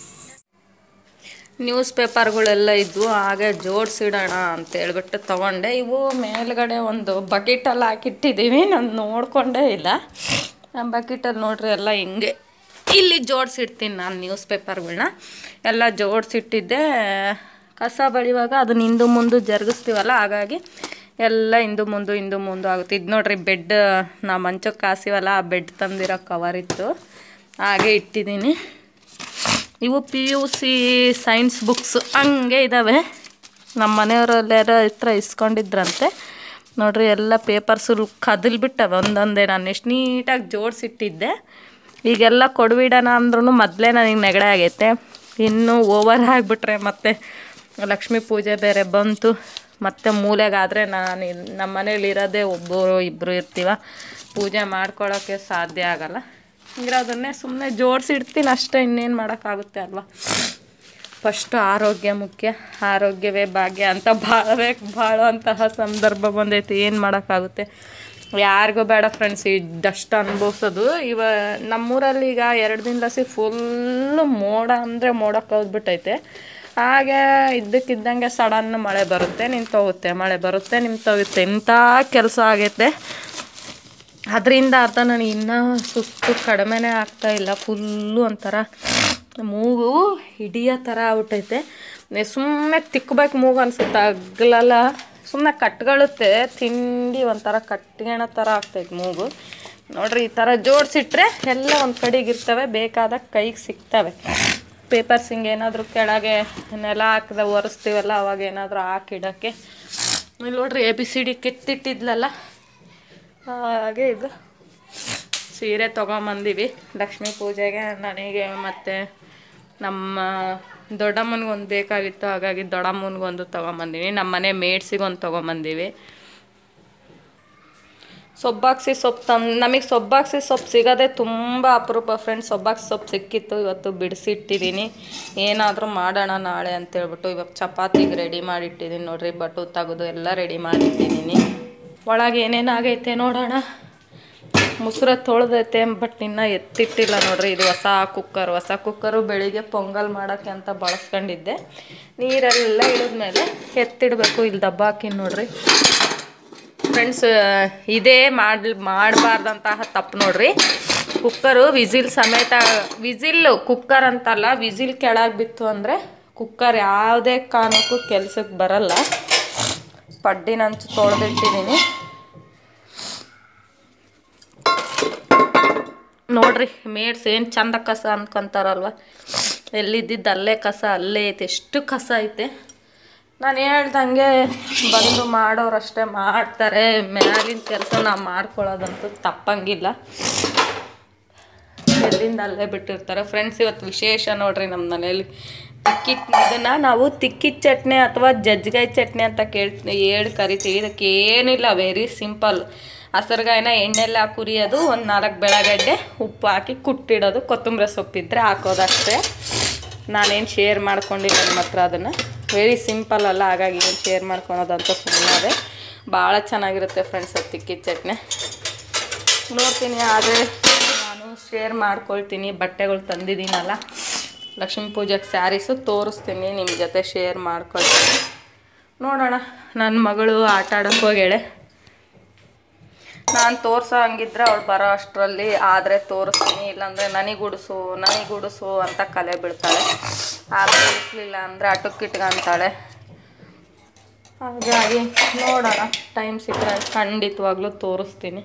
ನ್ಯೂಸ್ ಪೇಪರ್ಗಳೆಲ್ಲ ಇದ್ವು ಹಾಗೆ ಜೋಡಿಸಿಡೋಣ ಅಂತ ಹೇಳ್ಬಿಟ್ಟು ತೊಗೊಂಡೆ ಇವು ಮೇಲ್ಗಡೆ ಒಂದು ಬಕೆಟಲ್ಲಿ ಹಾಕಿಟ್ಟಿದ್ದೀವಿ ನಾನು ನೋಡ್ಕೊಂಡೇ ಇಲ್ಲ ಆ ಬಕೆಟಲ್ಲಿ ನೋಡ್ರಿ ಎಲ್ಲ ಹಿಂಗೆ ಇಲ್ಲಿ ಜೋಡಿಸಿಡ್ತೀನಿ ನಾನು ನ್ಯೂಸ್ ಪೇಪರ್ಗಳ್ನ ಎಲ್ಲ ಜೋಡಿಸಿಟ್ಟಿದ್ದೆ ಕಸ ಬಳಿವಾಗ ಅದನ್ನ ಹಿಂದು ಮುಂದೆ ಜರುಗಿಸ್ತೀವಲ್ಲ ಹಾಗಾಗಿ ಎಲ್ಲ ಹಿಂದು ಮುಂದು ಹಿಂದು ಮುಂದು ಆಗುತ್ತೆ ಇದು ನೋಡ್ರಿ ಬೆಡ್ ನಾವು ಮಂಚಕ್ಕೆ ಹಾಸಿವಲ್ಲ ಆ ಬೆಡ್ ತಂದಿರೋ ಕವರ್ ಇತ್ತು ಹಾಗೆ ಇಟ್ಟಿದ್ದೀನಿ ಇವು P U C science books ಹಂಗೆ ಇದ್ದಾವೆ ನಮ್ಮ ಮನೆಯವರೆಲ್ಲರ ಹತ್ರ ಇಸ್ಕೊಂಡಿದ್ರಂತೆ ನೋಡ್ರಿ ಎಲ್ಲ ಪೇಪರ್ಸು ಕದಲ್ಬಿಟ್ಟವೆ ಒಂದೊಂದೇ ನಾನು ಎಷ್ಟು ನೀಟಾಗಿ ಜೋಡಿಸಿಟ್ಟಿದ್ದೆ ಈಗೆಲ್ಲ ಕೊಡ್ಬಿಡೋಣ ಅಂದ್ರೂ ಮೊದಲೇ ನನಗೆ ನೆಗಡೆ ಆಗೈತೆ ಇನ್ನು ಓವರ್ ಆಗಿಬಿಟ್ರೆ ಮತ್ತೆ ಲಕ್ಷ್ಮೀ ಪೂಜೆ ಬೇರೆ ಬಂತು ಮತ್ತೆ ಮೂಲೆಗಾದರೆ ನಾನು ಇಲ್- ನಮ್ಮ ಮನೇಲಿ ಇರೋದೇ ಒಬ್ಬರು ಇಬ್ಬರು ಇರ್ತೀವ ಪೂಜೆ ಮಾಡ್ಕೊಳ್ಳೋಕ್ಕೆ ಸಾಧ್ಯ ಆಗಲ್ಲ ಇರೋದನ್ನೇ ಸುಮ್ಮನೆ ಜೋಡಿಸಿಡ್ತೀನಿ ಅಷ್ಟೇ ಇನ್ನೇನು ಮಾಡೋಕ್ಕಾಗುತ್ತೆ ಅಲ್ವಾ ಫಸ್ಟು ಆರೋಗ್ಯ ಮುಖ್ಯ ಆರೋಗ್ಯವೇ ಭಾಗ್ಯ ಅಂತ ಬಾಳಬೇಕು ಬಾಳೋಂತಹ ಸಂದರ್ಭ ಬಂದೈತಿ ಏನು ಮಾಡೋಕ್ಕಾಗುತ್ತೆ ಯಾರಿಗೂ ಬೇಡ ಫ್ರೆಂಡ್ಸ್ ಇದಷ್ಟು ಅನುಭವಿಸೋದು ಇವ ನಮ್ಮೂರಲ್ಲಿ ಈಗ ಎರಡು ದಿನದಸಿ ಫುಲ್ಲು ಮೋಡ ಅಂದರೆ ಮೋಡ ಕಳೆದ್ಬಿಟ್ಟೈತೆ ಹಾಗೆ ಇದ್ದಕ್ಕಿದ್ದಂಗೆ ಸಡನ್ ಮಳೆ ಬರುತ್ತೆ ನಿಂತೋಗುತ್ತೆ ಮಳೆ ಬರುತ್ತೆ ನಿಂತೋಗುತ್ತೆ ಇಂಥ ಕೆಲಸ ಆಗೈತೆ ಅದರಿಂದ ಅರ್ಥ ನನಗೆ ಇನ್ನೂ ಸುಸ್ತು ಕಡಿಮೆನೇ ಆಗ್ತಾ ಇಲ್ಲ ಫುಲ್ಲು ಒಂಥರ ಮೂಗು ಹಿಡಿಯೋ ಥರ ಆಗ್ಬಿಟ್ಟೈತೆ ಸುಮ್ಮನೆ ತಿಕ್ಕಬೇಕು ಮೂಗು ಅನ್ಸುತ್ತೆ ಅಗ್ಲಲ್ಲ ಸುಮ್ಮನೆ ಕಟ್ಕೊಳ್ಳುತ್ತೆ ತಿಂಡಿ ಒಂಥರ ಕಟ್ಗೆಣ ಥರ ಆಗ್ತೈತೆ ಮೂಗು ನೋಡ್ರಿ ಈ ಥರ ಜೋಡಿಸಿಟ್ರೆ ಎಲ್ಲ ಒಂದು ಕಡೆಗೆ ಇರ್ತವೆ ಬೇಕಾದಾಗ ಕೈಗೆ ಸಿಗ್ತವೆ ಪೇಪರ್ಸ್ ಹಿಂಗೆ ಏನಾದರೂ ಕೆಳಗೆ ನೆಲ ಹಾಕಿದ ಒರೆಸ್ತೀವಲ್ಲ ಅವಾಗ ಏನಾದರೂ ಹಾಕಿಡೋಕ್ಕೆ ಇಲ್ಲಿ ನೋಡ್ರಿ ಎ ಬಿ ಸಿ ಡಿ ಕಿತ್ತಿಟ್ಟಿದ್ಲಲ್ಲ ಹಾಗೆ ಇದು ಸೀರೆ ತೊಗೊಂಬಂದೀವಿ ಲಕ್ಷ್ಮೀ ಪೂಜೆಗೆ ನನಗೆ ಮತ್ತು ನಮ್ಮ ದೊಡ್ಡಮ್ಮನಿಗೊಂದು ಬೇಕಾಗಿತ್ತು ಹಾಗಾಗಿ ದೊಡ್ಡಮ್ಮನಿಗೊಂದು ತೊಗೊಂಬಂದೀವಿ ನಮ್ಮ ಮನೆ ಮೇಡ್ಸಿಗೊಂದು ತೊಗೊಂಬಂದೀವಿ ಸೊಬ್ಬಾಕ್ಸಿ ಸೊಪ್ಪು ತಂದು ನಮಗೆ ಸೊಬ್ಬಾಕ್ಸಿ ಸೊಪ್ಪು ಸಿಗೋದೇ ತುಂಬ ಅಪರೂಪ ಫ್ರೆಂಡ್ಸ್ ಸೊಬ್ಬಾಕ್ಸಿ ಸೊಪ್ಪು ಸಿಕ್ಕಿತ್ತು ಇವತ್ತು ಬಿಡಿಸಿಟ್ಟಿದ್ದೀನಿ ಏನಾದರೂ ಮಾಡೋಣ ನಾಳೆ ಅಂತೇಳ್ಬಿಟ್ಟು ಇವಾಗ ಚಪಾತಿಗೆ ರೆಡಿ ಮಾಡಿಟ್ಟಿದ್ದೀನಿ ನೋಡ್ರಿ ಬಟು ತೆಗೆದು ಎಲ್ಲ ರೆಡಿ ಮಾಡಿಟ್ಟಿದ್ದೀನಿ ಒಳಗೆ ಏನೇನಾಗೈತೆ ನೋಡೋಣ ಮುಸುರ ತೊಳೆದೈತೆ ಬಟ್ ಇನ್ನೂ ಎತ್ತಿಟ್ಟಿಲ್ಲ ನೋಡ್ರಿ ಇದು ಹೊಸ ಕುಕ್ಕರ್ ಹೊಸ ಕುಕ್ಕರು ಬೆಳಿಗ್ಗೆ ಪೊಂಗಲ್ ಮಾಡೋಕ್ಕೆ ಅಂತ ಬಳಸ್ಕೊಂಡಿದ್ದೆ ನೀರೆಲ್ಲ ಇಳಿದ್ಮೇಲೆ ಎತ್ತಿಡಬೇಕು ಇಲ್ಲಿ ದಬ್ಬ ಹಾಕಿ ನೋಡ್ರಿ ಫ್ರೆಂಡ್ಸ್ ಇದೇ ಮಾಡಿ ಮಾಡಬಾರ್ದಂತಹ ತಪ್ಪು ನೋಡ್ರಿ ಕುಕ್ಕರು ವಿಸಿಲ್ ಸಮೇತ ವಿಸಿಲ್ಲು ಕುಕ್ಕರ್ ಅಂತಲ್ಲ ವಿಸಿಲ್ ಕೆಳಗೆ ಬಿತ್ತು ಅಂದರೆ ಕುಕ್ಕರ್ ಯಾವುದೇ ಕಾರಣಕ್ಕೂ ಕೆಲ್ಸಕ್ಕೆ ಬರಲ್ಲ ಪಡ್ಡಿನ ಹಂಚು ತೊಳೆದಿಟ್ಟಿದ್ದೀನಿ ನೋಡ್ರಿ ಮೇಡ್ಸ್ ಏನು ಚಂದ ಕಸ ಅನ್ಕೊಂತಾರಲ್ವ ಎಲ್ಲಿದ್ದಿದ್ದು ಅಲ್ಲೇ ಕಸ ಅಲ್ಲೇ ಐತೆ ಎಷ್ಟು ಕಸ ಐತೆ ನಾನು ಹೇಳ್ದಂಗೆ ಬಂದು ಮಾಡೋರಷ್ಟೇ ಮಾಡ್ತಾರೆ ಮ್ಯಾಲಿನ ಕೆಲಸ ನಾವು ಮಾಡ್ಕೊಳ್ಳೋದಂತೂ ತಪ್ಪಂಗಿಲ್ಲ ಎಲ್ಲಿಂದ ಅಲ್ಲೇ ಬಿಟ್ಟಿರ್ತಾರೆ ಫ್ರೆಂಡ್ಸ್ ಇವತ್ತು ವಿಶೇಷ ನೋಡ್ರಿ ನಮ್ಮ ಮನೇಲಿ ತಿಕ್ಕಿಟ್ ಇದನ್ನು ನಾವು ತಿಕ್ಕಿದ ಚಟ್ನಿ ಅಥವಾ ಜಜ್ಗಾಯಿ ಚಟ್ನಿ ಅಂತ ಕೇಳ್ತೀವಿ ಹೇಳಿ ಕರಿತೀವಿ ಇದಕ್ಕೆ ಏನಿಲ್ಲ ವೆರಿ ಸಿಂಪಲ್ ಹಸರುಗಾಯಿನ ಎಣ್ಣೆಲ್ಲ ಕುರಿಯೋದು ಒಂದು ನಾಲ್ಕು ಬೆಳಗಡ್ಡೆ ಉಪ್ಪು ಹಾಕಿ ಕುಟ್ಟಿಡೋದು ಕೊತ್ತಂಬರಿ ಸೊಪ್ಪಿದ್ರೆ ಹಾಕೋದಷ್ಟೇ ನಾನೇನು ಶೇರ್ ಮಾಡ್ಕೊಂಡಿಲ್ಲ ನಿಮ್ಮ ಹತ್ರ ಅದನ್ನು ವೆರಿ ಸಿಂಪಲ್ ಅಲ್ಲ ಹಾಗಾಗಿ ಏನು ಶೇರ್ ಮಾಡ್ಕೊಳೋದಂತ ಸುಮ್ಮನೆ ಅದೇ ಭಾಳ ಚೆನ್ನಾಗಿರುತ್ತೆ ಫ್ರೆಂಡ್ಸ್ ಅದು ತಿಕ್ಕಿದ ಚಟ್ನಿ ನೋಡ್ತೀನಿ ಆದರೆ ನಾನು ಶೇರ್ ಮಾಡ್ಕೊಳ್ತೀನಿ ಬಟ್ಟೆಗಳು ತಂದಿದ್ದೀನಲ್ಲ ಲಕ್ಷ್ಮೀ ಪೂಜೆಗೆ ಸ್ಯಾರೀಸು ತೋರಿಸ್ತೀನಿ ನಿಮ್ಮ ಜೊತೆ ಶೇರ್ ಮಾಡ್ಕೊಳ್ತೀನಿ ನೋಡೋಣ ನನ್ನ ಮಗಳು ಆಟ ಆಡೋಕೆ ಹೋಗ್ಯಾಳೆ ನಾನು ತೋರ್ಸೋ ಹಂಗಿದ್ರೆ ಅವಳು ಬರೋ ಅಷ್ಟರಲ್ಲಿ ಆದರೆ ತೋರಿಸ್ತೀನಿ ಇಲ್ಲಾಂದರೆ ನನಗೆ ಉಡಿಸು ನನಗೆ ಉಡಿಸು ಅಂತ ಕಲೆ ಬೀಳ್ತಾಳೆ ಆದರೆ ಉಡಿಸ್ಲಿಲ್ಲ ಅಂದರೆ ಅಟಕ್ಕಿಟ್ಕೊಂತಾಳೆ ಹಾಗಾಗಿ ನೋಡೋಣ ಟೈಮ್ ಸಿಕ್ಕರೆ ಖಂಡಿತವಾಗ್ಲೂ ತೋರಿಸ್ತೀನಿ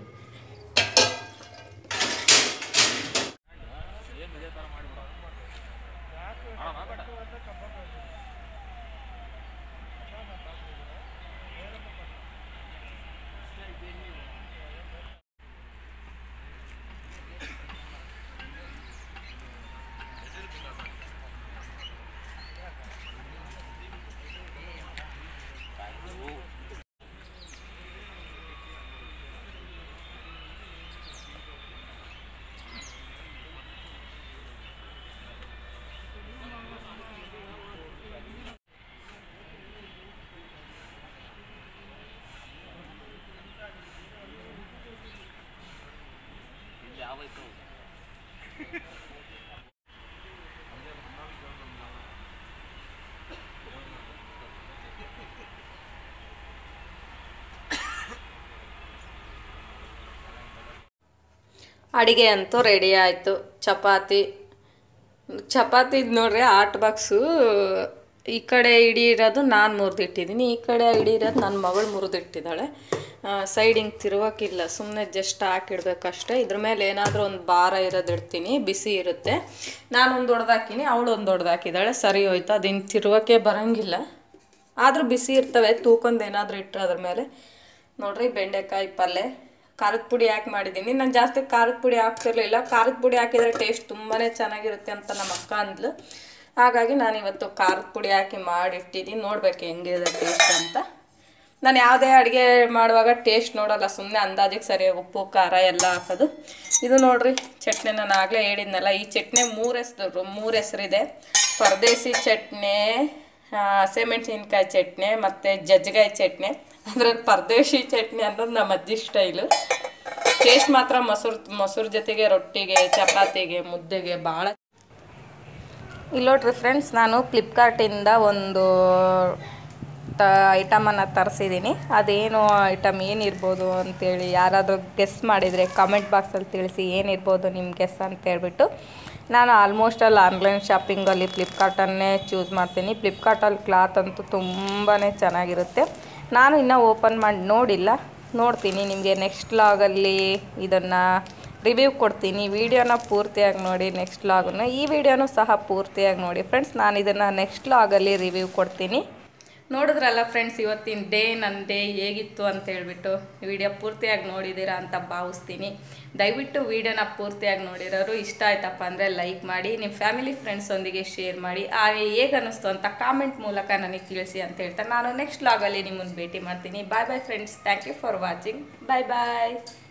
ಅಡುಗೆ ಅಂತೂ ರೆಡಿ ಆಯಿತು ಚಪಾತಿ ಚಪಾತಿದು ನೋಡ್ರಿ ಆಟ್ ಬಾಕ್ಸು ಈ ಕಡೆ ಇಡೀ ಇರೋದು ನಾನು ಮುರಿದಿಟ್ಟಿದ್ದೀನಿ ಈ ಕಡೆ ಇಡೀ ಇರೋದು ನನ್ನ ಮಗಳು ಮುರಿದಿಟ್ಟಿದ್ದಾಳೆ ಸೈಡ್ ಹಿಂಗೆ ತಿರುವಕ್ಕಿಲ್ಲ ಸುಮ್ಮನೆ ಜಸ್ಟ್ ಹಾಕಿಡ್ಬೇಕಷ್ಟೇ ಇದ್ರ ಮೇಲೆ ಏನಾದರೂ ಒಂದು ಭಾರ ಇರೋದು ಇಡ್ತೀನಿ ಬಿಸಿ ಇರುತ್ತೆ ನಾನು ಒಂದು ದೊಡ್ಡದಾಕಿನಿ ಅವಳು ಒಂದು ದೊಡ್ಡದಾಕಿದ್ದಾಳೆ ಸರಿ ಹೋಯ್ತು ಅದು ಹಿಂಗೆ ತಿರುವಕ್ಕೆ ಬರೋಂಗಿಲ್ಲ ಆದರೂ ಬಿಸಿ ಇರ್ತವೆ ತೂಕೊಂದು ಏನಾದರೂ ಇಟ್ಟರೆ ಅದ್ರ ಮೇಲೆ ನೋಡ್ರಿ ಬೆಂಡೆಕಾಯಿ ಪಲ್ಯ ಖಾರದ ಪುಡಿ ಹಾಕಿ ಮಾಡಿದ್ದೀನಿ ನಾನು ಜಾಸ್ತಿ ಖಾರದ ಪುಡಿ ಹಾಕ್ತಿರ್ಲಿಲ್ಲ ಖಾರದ ಪುಡಿ ಹಾಕಿದರೆ ಟೇಸ್ಟ್ ತುಂಬಾ ಚೆನ್ನಾಗಿರುತ್ತೆ ಅಂತ ನಮ್ಮ ಅಕ್ಕ ಅಂದ್ಲು ಹಾಗಾಗಿ ನಾನು ಇವತ್ತು ಖಾರದ ಪುಡಿ ಹಾಕಿ ಮಾಡಿಟ್ಟಿದ್ದೀನಿ ನೋಡ್ಬೇಕು ಹೆಂಗಿದೆ ಟೇಸ್ಟ್ ಅಂತ ನಾನು ಯಾವುದೇ ಅಡುಗೆ ಮಾಡುವಾಗ ಟೇಸ್ಟ್ ನೋಡಲ್ಲ ಸುಮ್ಮನೆ ಅಂದಾಜಿಗೆ ಸರಿಯಾಗಿ ಉಪ್ಪು ಖಾರ ಎಲ್ಲ ಹಾಕೋದು ಇದು ನೋಡ್ರಿ ಚಟ್ನಿ ನಾನು ಆಗಲೇ ಹೇಳಿದ್ನಲ್ಲ ಈ ಚಟ್ನಿ ಮೂರು ಹೆಸರು ಮೂರು ಹೆಸರಿದೆ ಪರದೇಸಿ ಚಟ್ನಿ ಹಸಿಮೆಣ್ಸಿನ್ಕಾಯಿ ಚಟ್ನಿ ಮತ್ತು ಜಜ್ಜಿಗಾಯಿ ಚಟ್ನಿ ಅದ್ರಲ್ಲಿ ಪರದೇಶಿ ಚಟ್ನಿ ಅನ್ನೋದು ನಮ್ಮ ಅಜ್ಜಿ ಸ್ಟೈಲು ಟೇಸ್ಟ್ ಮಾತ್ರ ಮೊಸರು ಮೊಸರು ಜೊತೆಗೆ ರೊಟ್ಟಿಗೆ ಚಪಾತಿಗೆ ಮುದ್ದೆಗೆ ಭಾಳ ಇಲ್ಲಿ ನೋಡ್ರಿ ಫ್ರೆಂಡ್ಸ್ ನಾನು ಫ್ಲಿಪ್ಕಾರ್ಟಿಂದ ಒಂದು ತ ಐಟಮನ್ನು ತರಿಸಿದ್ದೀನಿ ಅದೇನು ಐಟಮ್ ಏನಿರ್ಬೋದು ಅಂತೇಳಿ ಯಾರಾದರೂ ಗೆಸ್ ಮಾಡಿದರೆ ಕಮೆಂಟ್ ಬಾಕ್ಸಲ್ಲಿ ತಿಳಿಸಿ ಏನಿರ್ಬೋದು ನಿಮ್ಮ ಗೆಸ್ ಅಂತ ಹೇಳ್ಬಿಟ್ಟು ನಾನು ಆಲ್ಮೋಸ್ಟ್ ಅಲ್ಲಿ ಆನ್ಲೈನ್ ಶಾಪಿಂಗಲ್ಲಿ ಫ್ಲಿಪ್ಕಾರ್ಟನ್ನೇ ಚೂಸ್ ಮಾಡ್ತೀನಿ ಫ್ಲಿಪ್ಕಾರ್ಟಲ್ಲಿ ಕ್ಲಾತ್ ಅಂತೂ ತುಂಬಾ ಚೆನ್ನಾಗಿರುತ್ತೆ ನಾನು ಇನ್ನೂ ಓಪನ್ ಮಾಡಿ ನೋಡಿಲ್ಲ ನೋಡ್ತೀನಿ ನಿಮಗೆ ನೆಕ್ಸ್ಟ್ ಲಾಗಲ್ಲಿ ಇದನ್ನು ರಿವ್ಯೂ ಕೊಡ್ತೀನಿ ವಿಡಿಯೋನ ಪೂರ್ತಿಯಾಗಿ ನೋಡಿ ನೆಕ್ಸ್ಟ್ ಲಾಗನ್ನು ಈ ವಿಡಿಯೋನೂ ಸಹ ಪೂರ್ತಿಯಾಗಿ ನೋಡಿ ಫ್ರೆಂಡ್ಸ್ ನಾನು ಇದನ್ನು ನೆಕ್ಸ್ಟ್ ಲಾಗಲ್ಲಿ ರಿವ್ಯೂ ಕೊಡ್ತೀನಿ ನೋಡಿದ್ರಲ್ಲ ಫ್ರೆಂಡ್ಸ್ ಇವತ್ತಿನ ಡೇ ನನ್ನ ಡೇ ಹೇಗಿತ್ತು ಅಂತ ಹೇಳ್ಬಿಟ್ಟು ವಿಡಿಯೋ ಪೂರ್ತಿಯಾಗಿ ನೋಡಿದ್ದೀರಾ ಅಂತ ಭಾವಿಸ್ತೀನಿ ದಯವಿಟ್ಟು ವಿಡಿಯೋನ ಪೂರ್ತಿಯಾಗಿ ನೋಡಿರೋರು ಇಷ್ಟ ಆಯ್ತಪ್ಪ ಅಂದರೆ ಲೈಕ್ ಮಾಡಿ ನಿಮ್ಮ ಫ್ಯಾಮಿಲಿ ಫ್ರೆಂಡ್ಸೊಂದಿಗೆ ಶೇರ್ ಮಾಡಿ ಹಾಗೆ ಹೇಗೆ ಅನ್ನಿಸ್ತು ಅಂತ ಕಾಮೆಂಟ್ ಮೂಲಕ ನನಗೆ ತಿಳಿಸಿ ಅಂತ ಹೇಳ್ತಾ ನಾನು ನೆಕ್ಸ್ಟ್ ಲಾಗಲ್ಲಿ ನಿಮ್ಮನ್ನು ಭೇಟಿ ಮಾಡ್ತೀನಿ bye bye friends thank you for watching bye bye